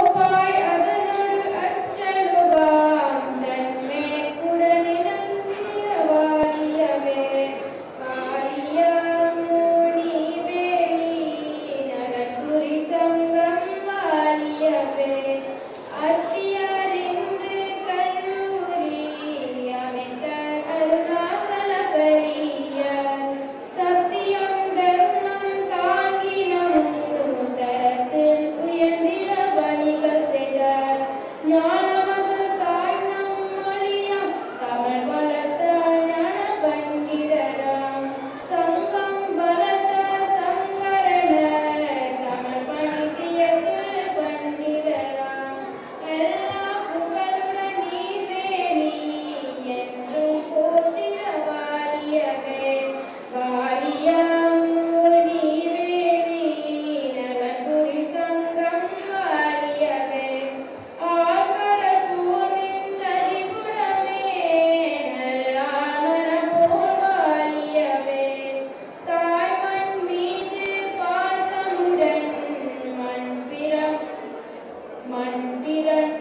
கோப்பாய் அதனொடு அச்சலுவாம் தன்மே குடனினந்திய வாழியவே வாழியாமூனி வேலி நலக்குறி சங்கம் வாழியவே அத்தியறிந்து கல்லூரி அமைத்தார் அருணாசல பெரியார் சத்தியம் தர்மம் தாங்கினம் தரத்தில் உயர்ந்திட பணிகள் செய்தார் ஞானமகள் தாய் நம் மொழியாம் தமிழ் வளர்த்தார் ஞான பண்டிதராம் சங்கம் பலத்த சங்கரணர் தமிழ் பணித்தியத்தில் பண்டிதராம் எல்லா புகழுடன் நீ வேணி என்றும் போற்றிட வாழியவே வாழியாம் நீ வேணி நலன்புரி சங்கம் வாழியவே ஆழ்கடல் போனின் அறிவுடமே நல்லாமர போல் வாழியவே தாய்மண் மீது பாசமுடன் மண்பிறம் மண்பிறன்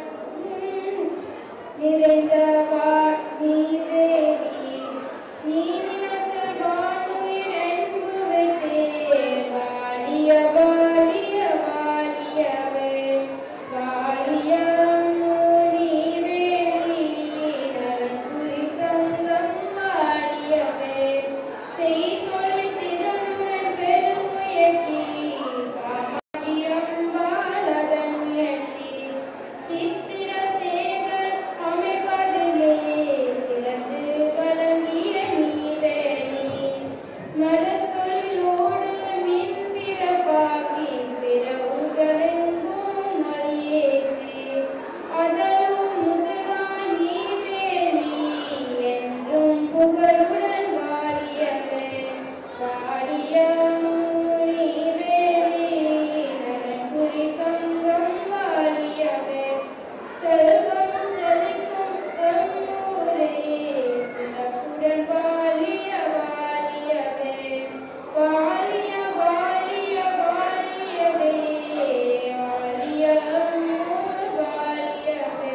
நிறைந்தவா நீவேலி நீ நினத்தில் வானுயிர் என்பு வைத்தே வாழிய வாழிய வாழியவே வாழியம் நீவேலி நலன்புரி சங்கம் வாழியவே செய்தொலை திறனுடன் பெருமுயற்சி காமாட்சி அம்பாளதன் முயற்சி சித்திர தேகல் அமைப்பதிலே சிறந்து வழங்கிய நீவேணி மரத்தொழிலோடு மின் பிறப்பாகி பிறவுகளெங்கும் மொழியேற்றி அதலும் முதலாய் நீவேணி என்றும் புகழுடன் வாழியவே வாழியம் நீவேணி நலன்புரி சங்கம் வாழியவே செல்வம் செழிக்கும் பெருமூரே சிறப்புடன் வாழிய வாழியவே வாழிய வாழிய வாழியவே வாழியம் வாழியவே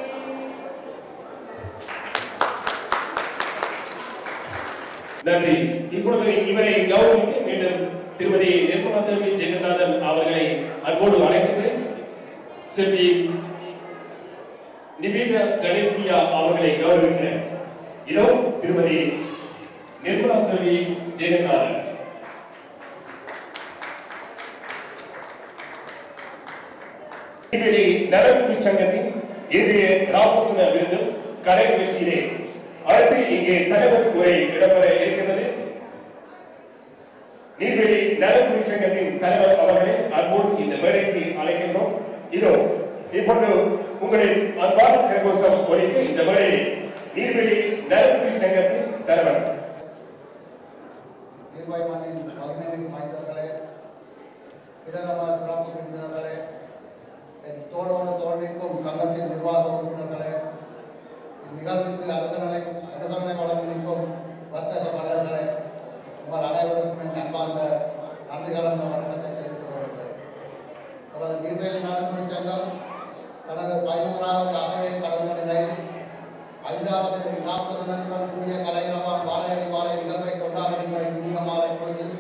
நன்றி இப்பொழுது இவரை கௌரவிக்க மீண்டும் திருமதி நிர்மலா தேவி ஜெகநாதன் அவர்களை அன்போடு அழைக்கின்றேன் செல்வி நிவேதா கணேசியா அவர்களை கௌரவிக்கிறேன் இதோ திருமதி நிர்மலா தேவி ஜெகநாதன் நெய்வேலி நலத்துறை சங்கத்தின் இன்றைய ராபோசன விருது கலை நிகழ்ச்சியிலே அடுத்து இங்கே தலைவர் உரை இடம்பெற இருக்கிறது நீர்வேலி நலத்துறை சங்கத்தின் தலைவர் அவர்களை அன்போடு இந்த மேடைக்கு அழைக்கின்றோம் இதோ இப்பொழுது உங்களின் அன்பான கரகோஷம் ஒலிக்க இந்த மேடையில் நீர்வேலி நலத்துறை சங்கத்தின் தலைவர் நீர்வாய் மண்ணின் பதினேழு மைந்தர்களே பிரதம சிறப்பு விருந்தினர்களே என் தோளோடு தோள் நிற்கும் சங்கத்தின் நிர்வாக உறுப்பினர்களே இந்நிகழ்வுக்கு அரசனை அரசனை வழங்கி நிற்கும் வர்த்தக பலர்களே உங்கள் அனைவருக்கும் என் அன்பார்ந்த நன்றி கலந்த வணக்கத்தை தெரிவித்துக் கொள்கிறேன் நமது நீர்வேலி நலன்புரி சங்கம் தனது பதினோராவது அகவை கடந்த நிலையில் ஐந்தாவது நாற்பது தினத்துடன் கூடிய கலையிரவா பாலையடி மாலை நிகழ்வை கொண்டாடுகின்ற இனிய மாலை பொழுதில்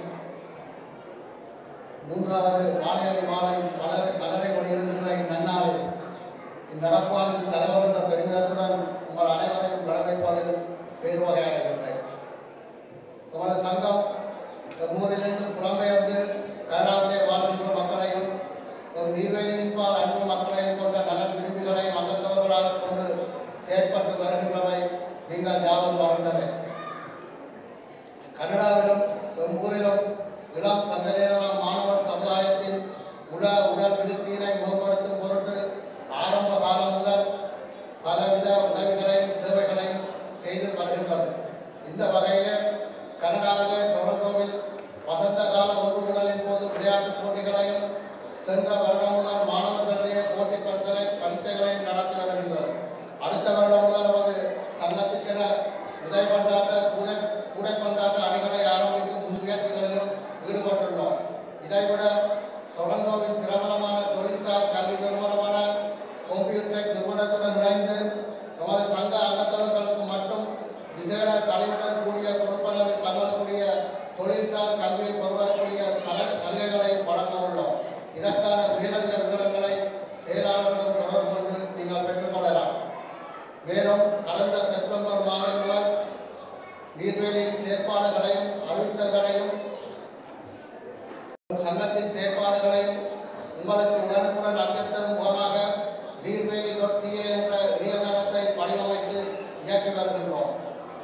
மூன்றாவது மாலையடி மாலை கலரை கலரை வெளியிடுகின்ற இந்நன்னாளில் இந்நடப்பாண்டு தலைவர் என்ற பெருமிதத்துடன் உங்கள் அனைவரையும் வரவேற்பதில் பேருவகை அடைகின்றேன் உமது சங்கம் ஊரிலிருந்து புலம்பெயர்ந்து கனடாவிலே வாழ்கின்ற மக்களையும் ஒரு நீர்வேலியின்பால் அன்பு மக்களையும் கொண்ட நலன் விரும்பிகளையும் அகற்றவர்களாக கொண்டு செயற்பட்டு வருகின்றவை நீங்கள் யாவரும் அறிந்ததே கனடாவிலும் எம் ஊரிலும் இளம் சந்ததியினராம் மாணவர் சமுதாயத்தின் உல உடல் விருத்தியினை மேம்படுத்தும் பொருட்டு ஆரம்ப காலம் முதல் பலவித உதவிகளையும் சேவைகளையும் செய்து வருகின்றது இந்த வகையிலே கனடாவிலே டொரண்டோவில் வசந்த கால ஒன்றுகூடலின் போது விளையாட்டுப் போட்டிகளையும் சென்ற வருடம் முதல் மாணவர்களிடையே போட்டி பரிசலை பரீட்சைகளையும் நடத்தி வருகின்றது அடுத்த வருடம் முதல் நமது சங்கத்திற்கென உதயபந்தாட்ட கூடை கூடைப்பந்தாட்ட அணிகளை ஆரம்பிக்கும் முன்முயற்சிகளிலும் ஈடுபட்டுள்ளோம் இதைவிட டொரண்டோவின் பிரபலமான தொழில்சார் கல்வி நிறுவனமான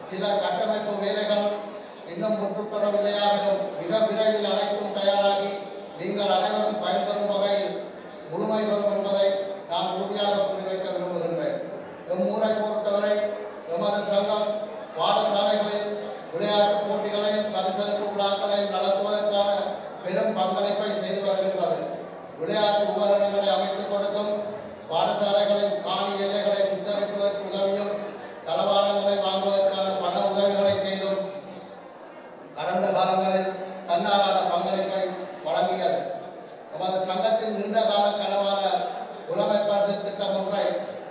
சில கட்டமைப்பு வேலைகள் இன்னும் முற்றுப்பெறவில்லையாகவும் மிக விரைவில் அனைத்தும் தயாராகி நீங்கள் அனைவரும் பயன்பெறும் வகையில் முழுமை பெறும் என்பதை நான் உறுதியாக குறிவைக்க விரும்புகின்றேன் எம் ஊரை பொறுத்தவரை எமது சங்கம் பாடசாலைகளில் விளையாட்டுப் போட்டிகளையும் பரிசளிப்பு விழாக்களையும் நடத்துவதற்கான பெரும் பங்களிப்பை செய்து வருகின்றது விளையாட்டு உபகரணங்களை அமைத்துக் கொடுத்தும் பாடசாலைகளின் காணி எல்லைகளை விஸ்தரிப்பதற்கு உதவியும் தளவாடங்களை வாங்குவதற்கான பண உதவிகளை செய்தும் கடந்த காலங்களில் தன்னாலான பங்களிப்பை வழங்கியது நமது சங்கத்தின் நீண்டகால கனவான புலமை பரிசு திட்டம் ஒன்றை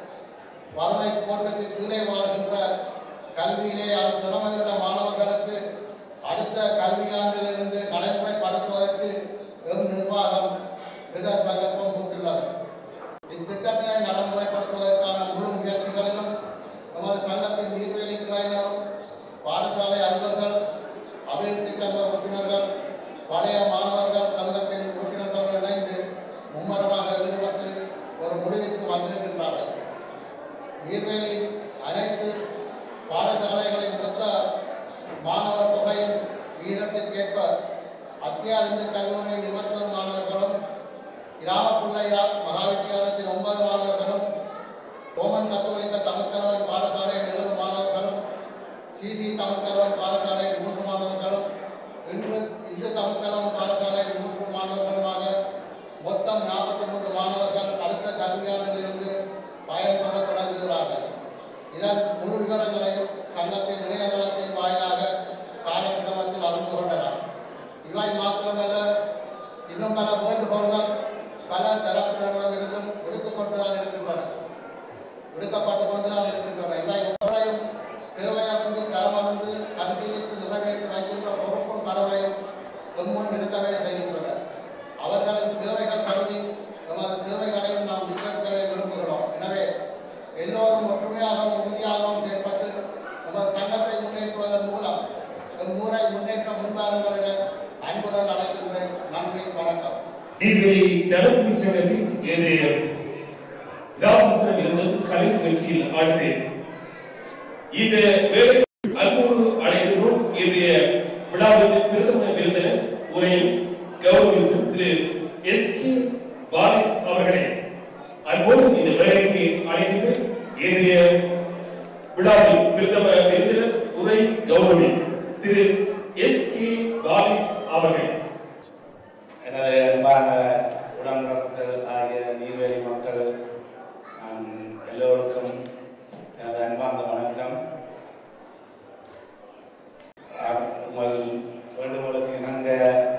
வறுமை கோட்டுக்கு கீழே வாழ்கின்ற கல்வியிலே அது திறமையுள்ள மாணவர்களுக்கு அடுத்த கல்வியாண்டிலிருந்து நடைமுறைப்படுத்துவதற்கு எம் நிர்வாகம் திட சங்கல்பம் கொண்டுள்ளது இத்திட்டத்தினை நடைமுறைப்படுத்துவதற்கான முழு முயற்சிகளிலும் நமது சங்கத்தின் நீர்வேலி கிளையினரும் பாடசாலை அதிபர்கள் அபிவிருத்தி சங்க உறுப்பினர்கள் பழைய மாணவர்கள் சங்கத்தின் உறுப்பினர்களுடன் இணைந்து மும்மரமாக ஈடுபட்டு ஒரு முடிவுக்கு வந்திருக்கின்றார்கள் நீர்வேலியின் அனைத்து பாடசாலைகளின் மொத்த மாணவர் தொகையின் வீதத்திற்கேற்ப அத்தியார் இந்து கல்லூரியின் இருபத்தொரு மாணவர்களும் இராமப்புள்ளையா மகாவித்தியாலயத்தின் ஒன்பது மாணவர்களும் ரோமன் கத்தோலிக்க தமிழ்கலவன் பாடசாலையின் ஏழு மாணவர்களும் சிசி தமிழ்கலவன் பாடசாலையின் மூன்று மாணவர்களும் இன்று இந்து தமிழ்கலவன் பாடசாலையின் மூன்று மாணவர்களுமாக மொத்தம் நாற்பத்தி மூன்று மாணவர்கள் அடுத்த கல்வியாண்டில் இருந்து பயன்பெற தொடங்குகிறார்கள் இதன் முழு விவரங்களையும் சங்கத்தின் இணையதளத்தின் வாயிலாக காலக்கிரமத்தில் அறிந்து கொள்ளலாம் இவை மாத்திரமல்ல இன்னும் பல வேண்டுகோள்கள் பல தரப்பினரிடமிருந்தும் விடுத்துக் கொண்டுதான் இருக்கின்றன விடுக்கப்பட்டு கொண்டுதான் இருக்கின்றன இவை ஒவ்வொன்றையும் தேவையறிந்து தரமறிந்து பரிசீலித்து நிறைவேற்றி வைக்கின்ற பொறுப்பும் கடமையும் எம்முன் இருக்கவே செய்கின்றன அவர்களின் தேவைகள் கருதி எமது சேவைகளையும் நாம் விஸ்வரிக்கவே விரும்புகிறோம் எனவே எல்லோரும் ஒற்றுமையாகவும் உறுதியாகவும் செயற்பட்டு நமது சங்கத்தை முன்னேற்றுவதன் மூலம் எம் ஊரை முன்னேற்ற முன்வாருங்கள் என அன்புடன் அழைக்கின்றேன் நன்றி வணக்கம் நீர்வேலி நலத்துறை சங்கத்தின் இன்றைய ராமகிருஷ்ணன் இருந்து கலை நிகழ்ச்சியில் அடுத்து இந்த வேலைக்கு அன்போடு அழைக்கின்றோம் இன்றைய விழாவின் பிரதம விருந்தினர் உரையும் கௌரவிக்கும் திரு எஸ் கே பாரிஸ் அவர்களே அன்போடு இந்த வேலைக்கு அழைக்கின்றேன் இன்றைய விழாவின் பிரதம விருந்தினர் உரை கௌரவி திரு எஸ் கே பாரிஸ் அவர்கள் எனது அன்பான உடன்பிறப்புகள் ஆகிய நீர்வேலி மக்கள் ஆம், எல்லோருக்கும் எனது அன்பார்ந்த வணக்கம் ஆம், உங்கள் வேண்டுகோளுக்கு இணங்க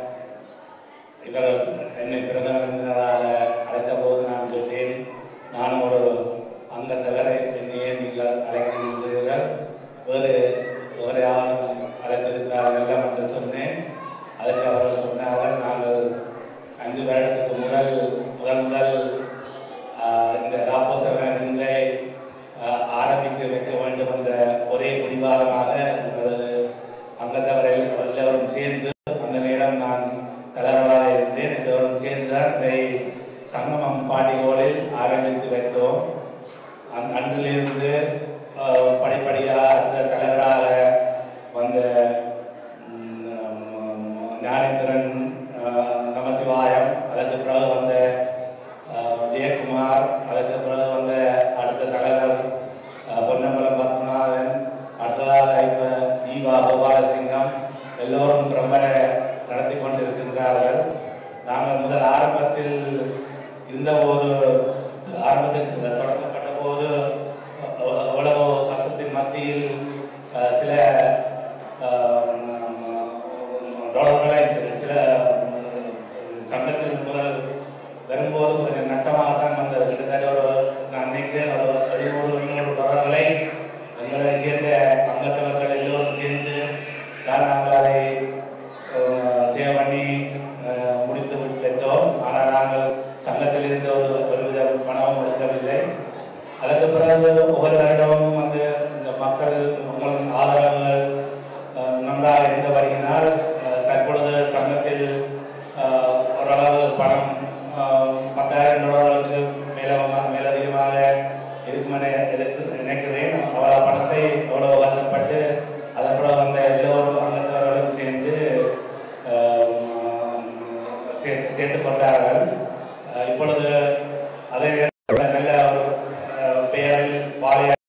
இவர் என்னை பிரதம விருந்தினராக அழைத்த போது நான் கேட்டேன் நானும் ஒரு அங்கத்தவரை என்னையே நீங்கள் அழைக்கின்றீர்கள் வேறு எவரையாவது அழைத்திருந்தால் நல்லம் என்று சொன்னேன் அதற்கு அவர்கள் சொன்னார்கள் நாங்கள் அஞ்சு வருடத்துக்கு முதல் முதல் முதல் ஆஹ், இந்த ராப்போசவர விருந்தை ஆஹ், ஆரம்பித்து வைக்க வேண்டும் என்ற ஒரே பிடிவாதமாக எங்களது அங்கத்தவர்கள் எல்லோரும் சேர்ந்து அந்த நேரம் நான் தலைவராக இருந்தேன் எல்லோரும் சேர்ந்துதான் இதை சங்கமம் பாண்டிகோலில் ஆரம்பித்து வைத்தோம் அந் அன்றிலிருந்து ஆஹ், படிப்படியாக அந்த தலைவராக வந்த ம், ம், ஞானேந்திரன் ஆஹ், நமசிவாயம் அதற்கு பிறகு வந்த ஆஹ், ஜெயக்குமார் அதற்கு பிறகு வந்த அடுத்த தலைவர் ஆஹ், பொன்னம்பலம் பத்மநாதன் அடுத்ததாக இப்ப தீபா கோபாலசிங்கம் எல்லோரும் திறம்பட நடத்தி கொண்டிருக்கின்றார்கள் நாங்கள் முதல் ஆரம்பத்தில் இருந்தபோது ஆரம்பத்தில் தொடங்கப்பட்ட போது எவ்- எவ்வளவோ கஷ்டத்தின் மத்தியில் அஹ், சில அஹ், ம், டாலர்களை சில ம், சங்கத்தில் முதல் வரும்போது கொஞ்சம் நட்டமாகத்தான் வந்தது கிட்டத்தட்ட ஒரு நான் நினைக்கிறேன் ஒரு எழுநூறு எண்ணூறு டாலர்களை எங்களை சேர்ந்த அங்கத்தவர்கள் எல்லோரும் சேர்ந்து தான் நாங்கள் அதை சேவ் பண்ணி அஹ், முடித்து விட்டு வைத்தோம் ஆனால் நாங்கள் சங்கத்தில் இருந்த ஒரு ஒருவித பணமும் எடுக்கவில்லை அதற்கு பிறகு ஒவ்வொரு வருடமும் வந்து இந்த மக்கள் உங்களின் ஆதரவுகள் அஹ், நன்றாக இருந்தபடியினால் அஹ், தற்பொழுது சங்கத்தில் அஹ், ஓரளவு பணம் அஹ், பத்தாயிரம் டாலர்களுக்கு மேல மேலதிகமாக இருக்கும் என எதிர்த்து நினைக்கிறேன் அவ்வளவு பணத்தை எவ்வளவு கஷ்டப்பட்டு சேர்த்துக் கொண்டார்கள் அஹ் இப்பொழுது